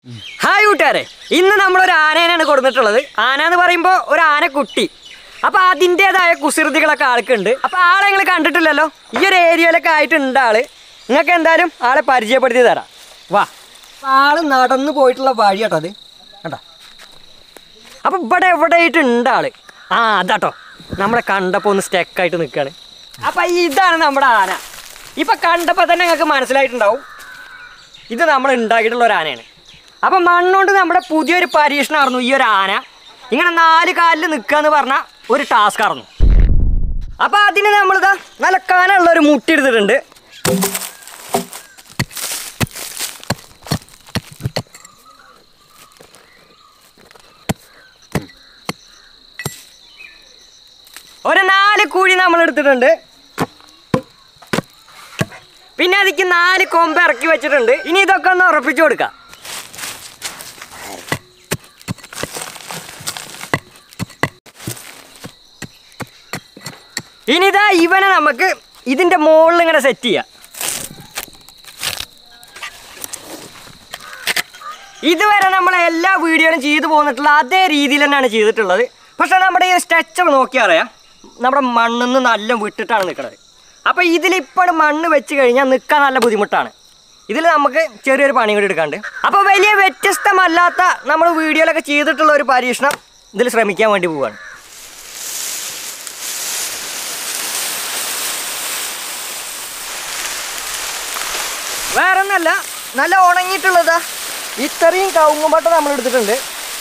Hi കൂട്ടുകാരെ ഇന്ന് നമ്മളൊരു ആനേനാണ് കൊടുത്തിട്ടുള്ളത് ആന എന്ന് പറയുമ്പോൾ ഒരു ആനക്കുട്ടി അപ്പൊ അതിൻ്റെതായ കുസൃതികളൊക്കെ ആൾക്കുണ്ട് അപ്പൊ ആളെ നിങ്ങൾ കണ്ടിട്ടില്ലല്ലോ ഈ ഒരു ഏരിയയിലൊക്കെ ആയിട്ടുണ്ട് ആള് നിങ്ങൾക്ക് എന്തായാലും ആളെ പരിചയപ്പെടുത്തി തരാം വാ അപ്പൊ ആള് നടന്നു പോയിട്ടുള്ള വഴി കേട്ടോ അത് കണ്ടോ അപ്പൊ ഇവിടെ എവിടെ ആയിട്ടുണ്ട് ആള് ആ അതാട്ടോ നമ്മളെ കണ്ടപ്പോൾ ഒന്ന് സ്റ്റെക്കായിട്ട് നിൽക്കുകയാണ് അപ്പൊ ഇതാണ് നമ്മുടെ ആന ഇപ്പൊ കണ്ടപ്പോൾ തന്നെ നിങ്ങൾക്ക് മനസ്സിലായിട്ടുണ്ടാവും ഇത് നമ്മൾ ഉണ്ടാക്കിയിട്ടുള്ള ഒരു ആനയാണ് അപ്പം മണ്ണുകൊണ്ട് നമ്മുടെ പുതിയൊരു പരീക്ഷണമായിരുന്നു ഈ ഒരു ആന ഇങ്ങനെ നാല് കാലിൽ നിൽക്കുക എന്ന് പറഞ്ഞ ഒരു ടാസ്ക് ആയിരുന്നു അപ്പം അതിന് നമ്മളിതാ നല്ല കനമുള്ള ഒരു മുട്ടി എടുത്തിട്ടുണ്ട് ഒരു നാല് കുഴി നമ്മൾ എടുത്തിട്ടുണ്ട് പിന്നെ അതിക്ക് നാല് കൊമ്പ് ഇറക്കി വെച്ചിട്ടുണ്ട് ഇനി ഇതൊക്കെ ഒന്ന് ഉറപ്പിച്ചു കൊടുക്കാം ഇനിതാ ഇവനെ നമുക്ക് ഇതിന്റെ മുകളിൽ ഇങ്ങനെ സെറ്റ് ചെയ്യാം ഇതുവരെ നമ്മൾ എല്ലാ വീഡിയോയിലും ചെയ്തു പോന്നിട്ടുള്ള അതേ രീതിയിൽ തന്നെയാണ് ചെയ്തിട്ടുള്ളത് പക്ഷെ നമ്മുടെ ഈ സ്ട്രക്ചർ നോക്കിയാൽ അറിയാം നമ്മുടെ മണ്ണിൽ നിന്ന് നല്ല വിട്ടിട്ടാണ് നിൽക്കുന്നത് അപ്പോൾ ഇതിലിപ്പോൾ മണ്ണ് വെച്ച് കഴിഞ്ഞാൽ നിൽക്കാൻ നല്ല ബുദ്ധിമുട്ടാണ് ഇതിൽ നമുക്ക് ചെറിയൊരു പണി കൂടി എടുക്കാണ്ട് അപ്പോൾ വലിയ വ്യത്യസ്തമല്ലാത്ത നമ്മൾ വീഡിയോയിലൊക്കെ ചെയ്തിട്ടുള്ള ഒരു പരീക്ഷണം ഇതിൽ ശ്രമിക്കാൻ വേണ്ടി പോവുകയാണ് വേറെ ഒന്നല്ല നല്ല ഉണങ്ങിയിട്ടുള്ളതാ ഇത്രയും കവുങ്ങുമ്പട്ട നമ്മൾ എടുത്തിട്ടുണ്ട്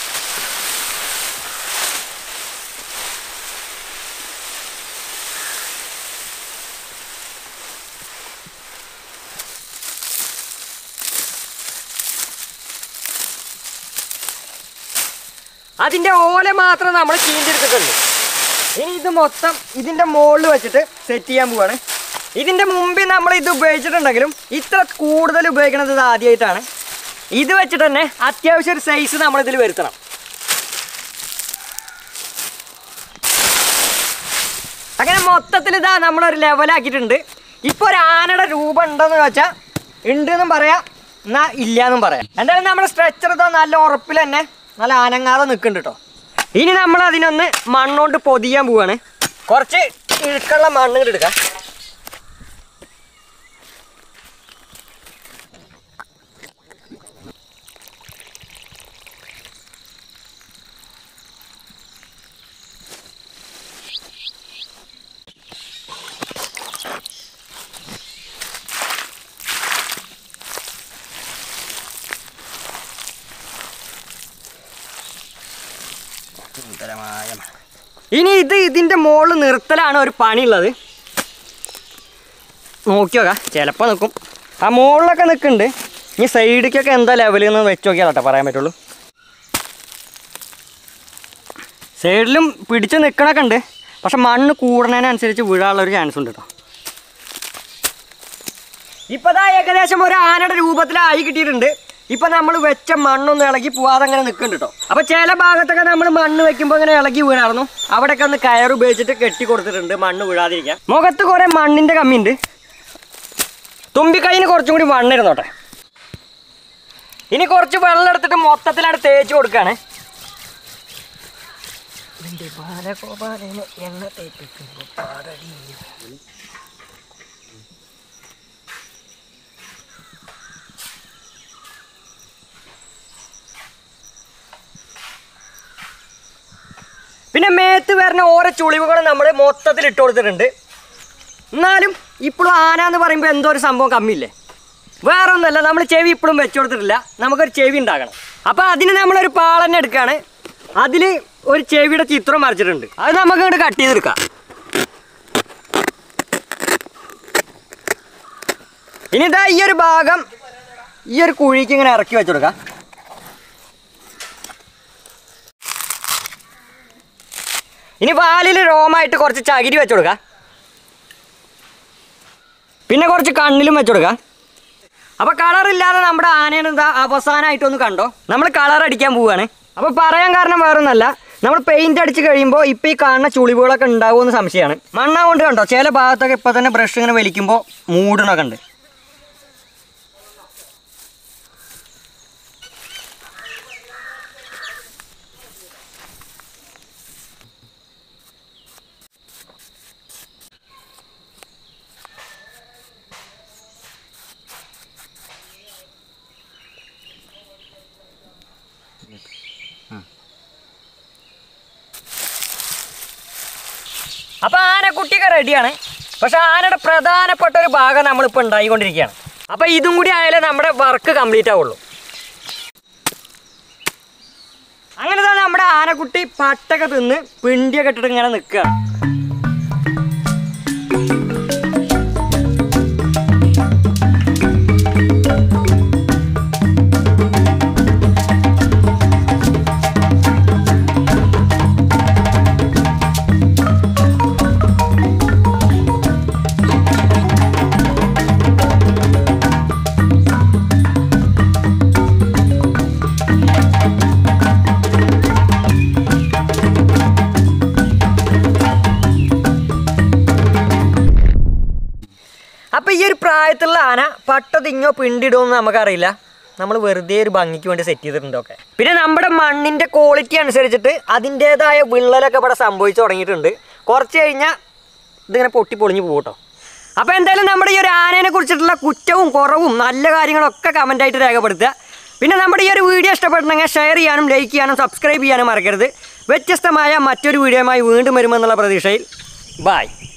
അതിന്റെ ഓല മാത്രം നമ്മൾ ചീന്തിരിച്ചിട്ടുണ്ട് ഇനി ഇത് മൊത്തം ഇതിന്റെ മുകളിൽ വെച്ചിട്ട് സെറ്റ് ചെയ്യാൻ പോവാണ് ഇതിന്റെ മുമ്പിൽ നമ്മൾ ഇത് ഉപയോഗിച്ചിട്ടുണ്ടെങ്കിലും ഇത്ര കൂടുതൽ ഉപയോഗിക്കുന്നത് ഇത് ആദ്യമായിട്ടാണ് ഇത് വെച്ചിട്ട് തന്നെ അത്യാവശ്യം ഒരു സൈസ് നമ്മൾ ഇതിൽ വരുത്തണം അങ്ങനെ മൊത്തത്തിൽ ഇതാ നമ്മളൊരു ലെവലാക്കിയിട്ടുണ്ട് ഇപ്പോൾ ഒരു ആനയുടെ രൂപം ഉണ്ടെന്ന് വെച്ചാൽ ഉണ്ട് എന്നും പറയാം എന്നാ ഇല്ല എന്നും പറയാം എന്തായാലും നമ്മുടെ സ്ട്രെച്ചർ ഇതാ നല്ല ഉറപ്പിൽ തന്നെ നല്ല അനങ്ങാതെ നിൽക്കുന്നുണ്ട് കേട്ടോ ഇനി നമ്മൾ അതിനൊന്ന് മണ്ണോണ്ട് പൊതിയാൻ പോവാണ് കുറച്ച് ഇഴുക്കുള്ള മണ്ണ് ഇങ്ങട് എടുക്കാം സുന്ദരമായ മണം. ഇനി ഇത് ഇതിന്റെ മുകളിൽ നിർത്തലാണ് ഒരു പണിയുള്ളത് നോക്കി നോക്കാം ചിലപ്പോൾ നിൽക്കും ആ മുകളിലൊക്കെ നിൽക്കുന്നുണ്ട് ഇനി സൈഡിലേക്കൊക്കെ എന്താ ലെവലിൽ നിന്ന് വെച്ച് നോക്കിയാൽ കേട്ടോ പറയാൻ പറ്റുള്ളൂ സൈഡിലും പിടിച്ച് നിൽക്കണൊക്കെ ഉണ്ട് പക്ഷെ മണ്ണ് കൂടുന്നതിനനുസരിച്ച് വീഴാനുള്ള ഒരു ചാൻസ് ഉണ്ട് കേട്ടോ ഇപ്പതാ ഏകദേശം ഒരു ആനയുടെ രൂപത്തിലായി കിട്ടിയിട്ടുണ്ട് ഇപ്പൊ നമ്മൾ വെച്ച മണ്ണൊന്നും ഇളകി പോവാതെ അങ്ങനെ നിൽക്കുന്നുണ്ട് കേട്ടോ അപ്പൊ ചില ഭാഗത്തൊക്കെ നമ്മൾ മണ്ണ് വെക്കുമ്പോൾ ഇങ്ങനെ ഇളകി വീണായിരുന്നു അവിടെയൊക്കെ ഒന്ന് കയർ ഉപയോഗിച്ചിട്ട് കെട്ടി കൊടുത്തിട്ടുണ്ട് മണ്ണ് വീഴാതിരിക്കാൻ മുഖത്ത് കുറെ മണ്ണിന്റെ കമ്മിയുണ്ട് തുമ്പിക്കൈന് കുറച്ചും കൂടി മണ്ണിരുന്നോട്ടെ ഇനി കുറച്ച് വെള്ളം എടുത്തിട്ട് മൊത്തത്തിലാണ് തേച്ച് കൊടുക്കാണ് എണ്ണ തേപ്പിക്കുന്നു പാടടി പിന്നെ മേത്ത് വരുന്ന ഓരോ ചുളിവുകൾ നമ്മൾ മൊത്തത്തിൽ ഇട്ട് കൊടുത്തിട്ടുണ്ട് എന്നാലും ഇപ്പോഴും ആന എന്ന് പറയുമ്പോൾ എന്തോ ഒരു സംഭവം കമ്മിയില്ലേ വേറെ ഒന്നുമല്ല നമ്മൾ ചെവി ഇപ്പോഴും വെച്ചു കൊടുത്തിട്ടില്ല നമുക്കൊരു ചെവി ഉണ്ടാക്കണം അപ്പോൾ അതിന് നമ്മളൊരു പാളന്നെ എടുക്കുകയാണ് അതിൽ ഒരു ചെവിയുടെ ചിത്രം വരച്ചിട്ടുണ്ട് അത് നമുക്ക് ഇങ്ങോട്ട് കട്ട് ചെയ്തെടുക്കാം ഇനി ഇതാ ഈ ഒരു ഭാഗം ഈ ഒരു കുഴിക്ക് ഇങ്ങനെ ഇറക്കി വെച്ചു കൊടുക്കാം ഇനി വാലിൽ രോമായിട്ട് കുറച്ച് ചകിരി വെച്ചു കൊടുക്കാം പിന്നെ കുറച്ച് കണ്ണിലും വെച്ചു കൊടുക്കാം അപ്പൊ കളർ ഇല്ലാതെ നമ്മുടെ ആനയാണ് എന്താ അവസാനമായിട്ടൊന്ന് കണ്ടോ നമ്മൾ കളർ അടിക്കാൻ പോവുകയാണ് അപ്പൊ പറയാൻ കാരണം വേറൊന്നല്ല നമ്മൾ പെയിന്റ് അടിച്ച് കഴിയുമ്പോൾ ഇപ്പൊ ഈ കാണുന്ന ചുളിവുകളൊക്കെ ഉണ്ടാവുമെന്ന് സംശയമാണ് മണ്ണ കൊണ്ട് കണ്ടോ ചില ഭാഗത്തൊക്കെ ഇപ്പൊ തന്നെ ബ്രഷ് ഇങ്ങനെ വലിക്കുമ്പോൾ മൂടണൊക്കെ ഉണ്ട് അപ്പൊ ആനക്കുട്ടിയൊക്കെ റെഡിയാണ് പക്ഷെ ആനയുടെ പ്രധാനപ്പെട്ട ഒരു ഭാഗം നമ്മളിപ്പോൾ ഉണ്ടായിക്കൊണ്ടിരിക്കുകയാണ് അപ്പൊ ഇതും കൂടി ആയാലേ നമ്മുടെ വർക്ക് കംപ്ലീറ്റ് ആവുള്ളൂ അങ്ങനെ തന്നെ നമ്മുടെ ആനക്കുട്ടി പട്ടൊക്കെ തിന്ന് പിണ്ടിയൊക്കെ ഇട്ടിട്ട് ഇങ്ങനെ നിൽക്കുകയാണ് അപ്പൊ ഈ ഒരു പ്രായത്തിലുള്ള ആന പട്ട തിങ്ങോ പിണ്ടിടുമെന്ന് നമുക്കറിയില്ല നമ്മൾ വെറുതെ ഒരു ഭംഗിക്ക് വേണ്ടി സെറ്റ് ചെയ്തിട്ടുണ്ട് ഒക്കെ പിന്നെ നമ്മുടെ മണ്ണിന്റെ ക്വാളിറ്റി അനുസരിച്ചിട്ട് അതിൻ്റെതായ വിള്ളലൊക്കെ ഇവിടെ സംഭവിച്ചു തുടങ്ങിയിട്ടുണ്ട് കുറച്ച് കഴിഞ്ഞാൽ ഇതിങ്ങനെ പൊട്ടി പൊളിഞ്ഞു പോകും കേട്ടോ അപ്പോൾ എന്തായാലും നമ്മുടെ ഈ ഒരു ആനേനെ കുറിച്ചിട്ടുള്ള കുറ്റവും കുറവും നല്ല കാര്യങ്ങളൊക്കെ കമൻ്റായിട്ട് രേഖപ്പെടുത്തുക പിന്നെ നമ്മുടെ ഈ ഒരു വീഡിയോ ഇഷ്ടപ്പെട്ടുണ്ടെങ്കിൽ ഷെയർ ചെയ്യാനും ലൈക്ക് ചെയ്യാനും സബ്സ്ക്രൈബ് ചെയ്യാനും മറക്കരുത് വ്യത്യസ്തമായ മറ്റൊരു വീഡിയോയുമായി വീണ്ടും വരുമെന്നുള്ള പ്രതീക്ഷയിൽ ബായ്